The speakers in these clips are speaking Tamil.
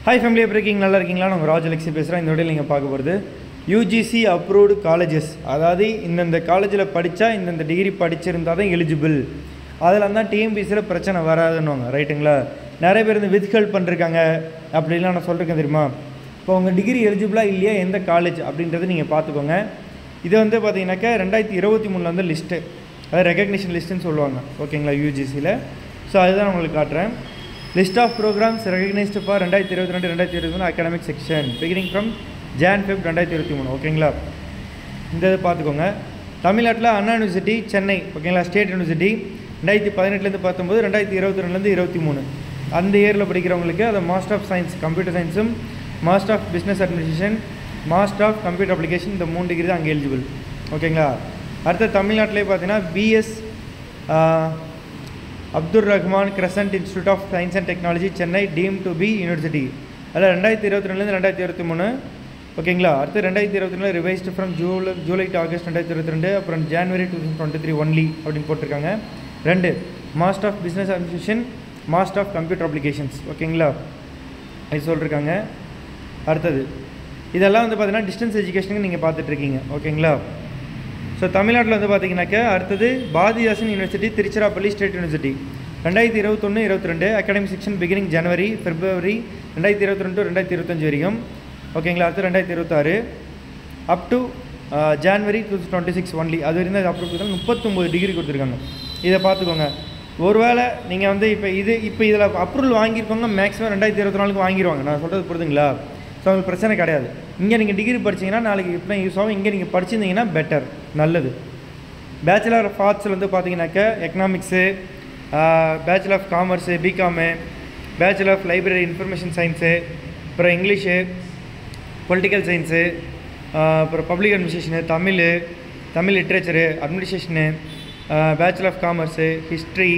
ஹாய் ஃபேமிலி எப்படி இருக்கீங்க நல்லா இருக்கீங்களா நான் ராஜ் அலெக்ஸி பேசுகிறேன் இந்த வீடியோ நீங்கள் பார்க்க போகிறது யூஜிசி அப்ரூவ்டு காலேஜஸ் அதாவது இந்தந்த காலேஜில் படித்தா இந்தந்த டிகிரி படிச்சிருந்தா தான் எலிஜிபிள் அதில் தான் டிஎம்பிசியில் பிரச்சனை வராதுன்னுவாங்க ரைட்டுங்களா நிறைய பேர் இந்த வித்ஹெல்ப் பண்ணிருக்காங்க அப்படிலாம் நான் சொல்லிருக்கேன் தெரியுமா இப்போ உங்கள் டிகிரி எலிஜிபிளாக இல்லையா எந்த காலேஜ் அப்படின்றத நீங்கள் பார்த்துக்கோங்க இது வந்து பார்த்தீங்கன்னாக்கா ரெண்டாயிரத்தி இருபத்தி மூணில் வந்து லிஸ்ட்டு அதாவது ரெகக்னிஷன் லிஸ்ட்டுன்னு சொல்லுவாங்க ஓகேங்களா யூஜிசியில் ஸோ அதுதான் உங்களுக்கு காட்டுறேன் list of programs recognised for ரெண்டாயிரத்தி இருபத்தி ரெண்டு ரெண்டாயிரத்தி இருபத்தி மூணு academic section beginning from Jan Feb ரெண்டாயிரத்தி இருபத்தி மூணு ஓகேங்களா இந்த இது பார்த்துக்கோங்க தமிழ்நாட்டில் அண்ணா யூனிவர்சிட்டி சென்னை ஓகேங்களா ஸ்டேட் யூனிவர்சிட்டி ரெண்டாயிரத்தி பதினெட்டுலேருந்து பத்தொம்போது ரெண்டாயிரத்தி இருபத்தி ரெண்டுலேருந்து இருபத்தி மூணு அந்த இயரில் படிக்கிறவங்களுக்கு அது மாஸ்டர் ஆஃப் சயின்ஸ் கம்ப்யூட்டர் சயின்ஸும் master of business administration master of computer application இந்த மூணு டிகிரி தான் அங்கே எலிஜிபிள் ஓகேங்களா அடுத்து தமிழ்நாட்டிலே பார்த்தீங்கன்னா BS Abdul Rahman crescent institute of science and technology Chennai deemed to be university அதில் ரெண்டாயிரத்தி இருபத்தி ரெண்டுலேருந்து ரெண்டாயிரத்தி இருபத்தி மூணு ஓகேங்களா அடுத்து ரெண்டாயிரத்தி இருபத்தி ரெண்டு revised from July July to August ரெண்டாயிரத்தி இருபத்தி ரெண்டு அப்புறம் January two thousand twenty three only அப்படின்னு போட்டிருக்காங்க ரெண்டு master of business administration master of computer applications ஓகேங்களா இது சொல்லியிருக்காங்க அடுத்தது இதெல்லாம் வந்து பார்த்தீங்கன்னா டிஸ்டன்ஸ் எஜுகேஷனுக்கு நீங்கள் பார்த்துட்ருக்கீங்க ஓகேங்களா ஸோ தமிழ்நாட்டில் வந்து பார்த்தீங்கன்னாக்கா அடுத்தது Bharathidasan university Tiruchirappalli state university ரெண்டாயிரத்தி இருபத்தொன்று இருபத்தி ரெண்டு academic section beginning January February ரெண்டாயிரத்தி இருபத்தி ரெண்டு ரெண்டாயிரத்தி இருபத்தஞ்சு வரைக்கும் ஓகேங்களா அடுத்து ரெண்டாயிரத்தி இருபத்தாறு up to January two twenty six only அது வரைக்கும் அது அப்ரூவ் கொடுத்தாங்க முப்பத்தொம்பது டிகிரி கொடுத்துருக்காங்க இதை பார்த்துக்கோங்க ஒருவேளை நீங்கள் வந்து இப்போ இது இப்போ இதில் அப்ரூவல் வாங்கியிருக்கவங்க மேக்ஸிமம் ரெண்டாயிரத்தி இருபத்தி நாலுக்கு வாங்கிடுவாங்க நான் சொல்கிறது புரிதுங்களா ஸோ உங்களுக்கு பிரச்சனை கிடையாது இங்கே நீங்கள் டிகிரி படிச்சீங்கன்னா நாளைக்கு இப்போ யூஸ் ஆகும் இங்கே நீங்கள் படிச்சிருந்தீங்கன்னா பெட்டர் நல்லது பேச்சுலர் ஆஃப் ஆர்ட்ஸில் வந்து பார்த்தீங்கன்னாக்கா economics bachelor of commerce BCom bachelor of library information science அப்புறம் இங்கிலீஷு பொலிட்டிக்கல் சயின்ஸு அப்புறம் public administration Tamil Tamil literature administration bachelor of commerce history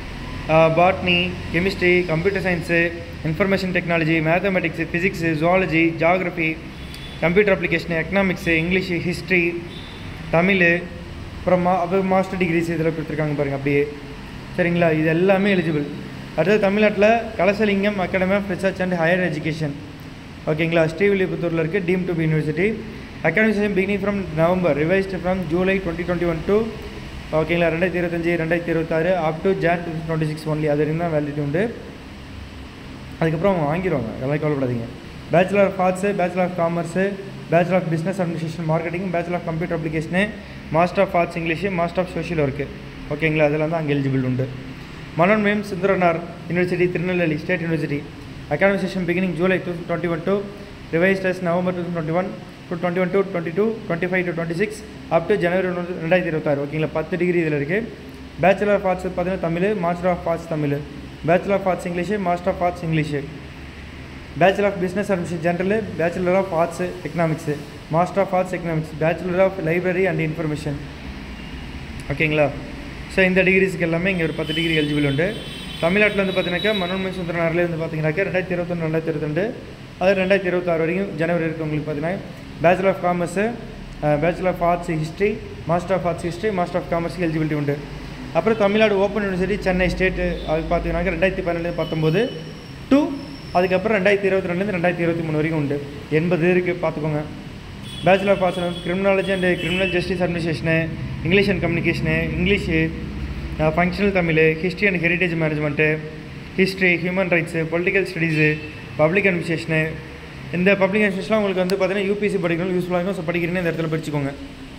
botany chemistry computer science information technology mathematics physics zoology geography computer application economics English history Tamil அப்புறம் மா அப்புறம் மாஸ்டர் டிகிரிஸ் இதில் கொடுத்துருக்காங்க பாருங்கள் அப்படியே சரிங்களா இது எல்லாமே எலிஜிபிள் அடுத்தது தமிழ்நாட்டில் Kalasalingam academy of research and higher education ஓகேங்களா ஸ்ரீவில்லிபுத்தூரில் இருக்குது deemed to be university academic session beginning from November revised from July twenty twenty one two ஓகேங்களா ரெண்டாயிரத்தி இருபத்தஞ்சி ரெண்டாயிரத்தி இருபத்தாறு up to Jan two twenty six only அது வரைக்கும் தான் வேலிடிட்டி உண்டு அதுக்கப்புறம் அவங்க வாங்கிடுவாங்க எல்லாம் கவலைப்படாதீங்க bachelor of arts bachelor of commerce bachelor of business administration marketing bachelor of computer application master of arts English master of social work ஓகேங்களா அதெல்லாம் தான் அங்கே எலிஜிபிள் உண்டு Manonmaniam Sundaranar university Tirunelveli state university academic session beginning July two twenty one two revised November two twenty one two twenty one two twenty two twenty five to twenty six up to January ஒன்று ரெண்டாயிரத்தி இருபத்தாறு ஓகேங்களா பத்து டிகிரி இதில் இருக்குது பேச்சுலர் ஆஃப் ஆர்ட்ஸ் பார்த்தீங்கன்னா Tamil master of arts Tamil bachelor of arts English master of arts English bachelor of business administration general bachelor of arts economics master of arts economics bachelor of library and information ஓகேங்களா ஸோ இந்த டிகிரிஸ்க்கு எல்லாமே இங்கே ஒரு பத்து டிகிரி எலிஜிபிள் உண்டு தமிழ்நாட்டில் வந்து பார்த்தீங்கன்னாக்கா மனோன்மை சுந்தரனாரில் வந்து பார்த்தீங்கன்னாக்கா ரெண்டாயிரத்தி இருபத்தொன்று ரெண்டாயிரத்தி இருபத்தி அது ரெண்டாயிரத்தி இருபத்தாறு வரைக்கும் ஜனவரி இருக்குது உங்களுக்கு பார்த்தீங்கன்னா bachelor of commerce bachelor of arts history master of arts history master of காமர்ஸ்க்கு எலிஜிபிலிட்டி உண்டு அப்புறம் Tamil Nadu open university Chennai state அது பார்த்தீங்கன்னாக்கா ரெண்டாயிரத்தி பன்னெண்டு பத்தொம்போது டூ அதுக்கப்புறம் ரெண்டாயிரத்தி இருபத்தி ரெண்டுலேருந்து ரெண்டாயிரத்தி இருபத்தி மூணு வரைக்கும் உண்டு எண்பது இருக்குது பார்த்துக்கோங்க பேச்சுலர் ஆஃப் ஆர்ட்ஸ் வந்து criminology and criminal justice administration English and communication English functional Tamil history and heritage management history human rights political studies public administration இந்த பப்ளிக் அட்மினிஸ்ட்ரேஷன்லாம் உங்களுக்கு வந்து பார்த்தீங்கன்னா யூபிசி படிக்கணும் யூஸ்ஃபுல்லாக இருக்கும் ஸோ படிக்கிறீங்கன்னா இந்த இடத்துல படிச்சுக்கோங்க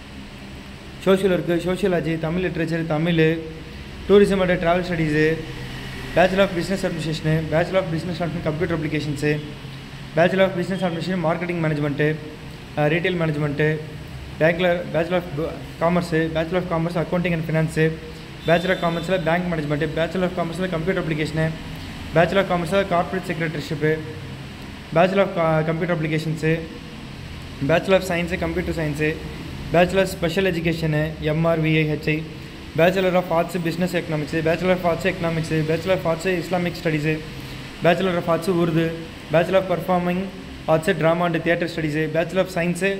social work sociology Tamil literature Tamil tourism and travel studies bachelor of business administration bachelor of business and computer applications bachelor of business administration marketing management retail management பேங்க்லர் bachelor of commerce bachelor of commerce accounting and finance bachelor of காமர்ஸில் பேங்க் மேனேஜ்மெண்ட்டு பேச்சுலர் ஆஃப் காமர்ஸில் கம்ப்யூட்டர் அப்ளிகேஷனு பேச்சுலர் ஆஃப் காமர்ஸில் corporate secretaryship bachelor of computer applications bachelor of science computer science bachelor special education எம்ஆர்விஐஹெச்ஐ bachelor of arts business economics bachelor of arts economics bachelor of arts Islamic studies bachelor of arts Urdu bachelor of performing arts drama and theatre studies bachelor of science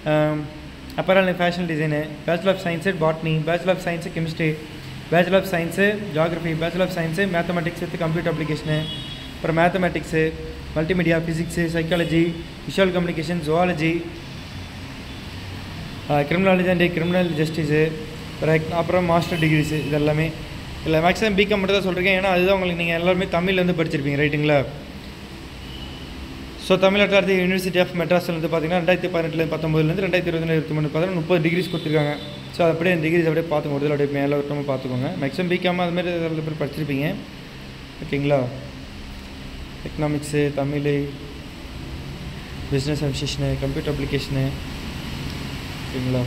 apparel and fashion design bachelor of science botany bachelor of science chemistry bachelor of science geography bachelor of science mathematics with computer application அப்புறம் mathematics multimedia physics psychology visual communication zoology criminology and criminal justice அப்புறம் மாஸ்டர் டிகிரிஸு இது எல்லாமே இல்லை மேக்ஸிமம் பிகாம் மட்டும் தான் சொல்கிறேன் ஏன்னா அதுதான் உங்களுக்கு நீங்கள் எல்லாருமே தமிழ்ல வந்து படிச்சிருப்பீங்க ரைட்டுங்களா ஸோ தமிழ்நாட்டில் அடுத்து யூனிவர்சிட்டி ஆஃப் மெட்ராஸில் வந்து பார்த்தீங்கன்னா ரெண்டாயிரத்தி பதினெட்டுலேருந்து பத்தொம்பதுலேருந்து ரெண்டாயிரத்தி இருபத்தி இருபத்தி மூணு பார்த்தீங்கன்னா முப்பது டிகிரிஸ் கொடுத்துருக்காங்க ஸோ அது அப்படியே டிகிரிஸ் அப்படியே பார்த்துக்கோங்க ஒரு அப்படியே மேலே விட்டமாக பார்த்துக்கோங்க மேக்ஸிமம் பிகாம் அது மாதிரி நிறைய பேர் படிச்சிருப்பீங்க ஓகேங்களா economics Tamil business administration computer application ஓகேங்களா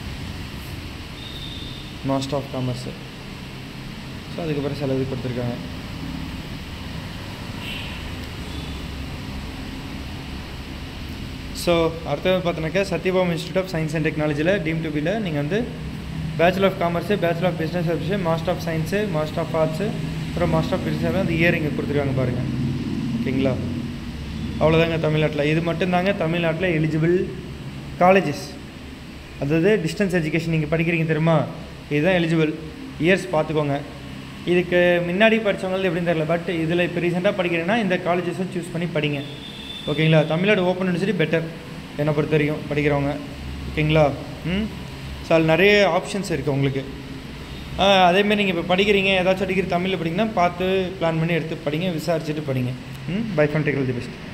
மாஸ்டர் ஆஃப் காமர்ஸு ஸோ அதுக்கப்புறம் செலவு கொடுத்துருக்காங்க ஸோ அடுத்தது பார்த்தீங்கன்னாக்கா Sathyabama institute of science and டெக்னாலஜியில் டீம் டு பியில் நீங்கள் வந்து bachelor of commerce bachelor of business administration master of science master of arts அப்புறம் மாஸ்டர் ஆஃப் பிஸ்னஸ் அந்த இயர் இங்கே கொடுத்துருக்காங்க பாருங்கள் ஓகேங்களா அவ்வளோதாங்க தமிழ்நாட்டில் இது மட்டும்தாங்க தமிழ்நாட்டில் எலிஜிபிள் காலேஜஸ் அதாவது டிஸ்டன்ஸ் எஜுகேஷன் நீங்கள் படிக்கிறீங்க தெரியுமா இதுதான் எலிஜிபிள் இயர்ஸ் பார்த்துக்கோங்க இதுக்கு முன்னாடி படித்தவங்களுக்கு எப்படின்னு தெரியல பட் இதில் இப்போ ரீசெண்டாக படிக்கிறீங்கன்னா இந்த காலேஜஸும் சூஸ் பண்ணி படிங்க ஓகேங்களா தமிழ்நாடு ஓப்பன் யூனிவர்சிட்டி பெட்டர் என்னை பொறுத்த வரைக்கும் படிக்கிறவங்க ஓகேங்களா ம் ஸோ அதில் நிறைய ஆப்ஷன்ஸ் இருக்குது உங்களுக்கு அதேமாதிரி நீங்கள் இப்போ படிக்கிறீங்க ஏதாச்சும் டிகிரி தமிழில் படிங்கன்னா பார்த்து பிளான் பண்ணி எடுத்து படிங்க விசாரிச்சுட்டு படிங்க ம் பை ஃபன் டெக்னாலஜி பெஸ்ட்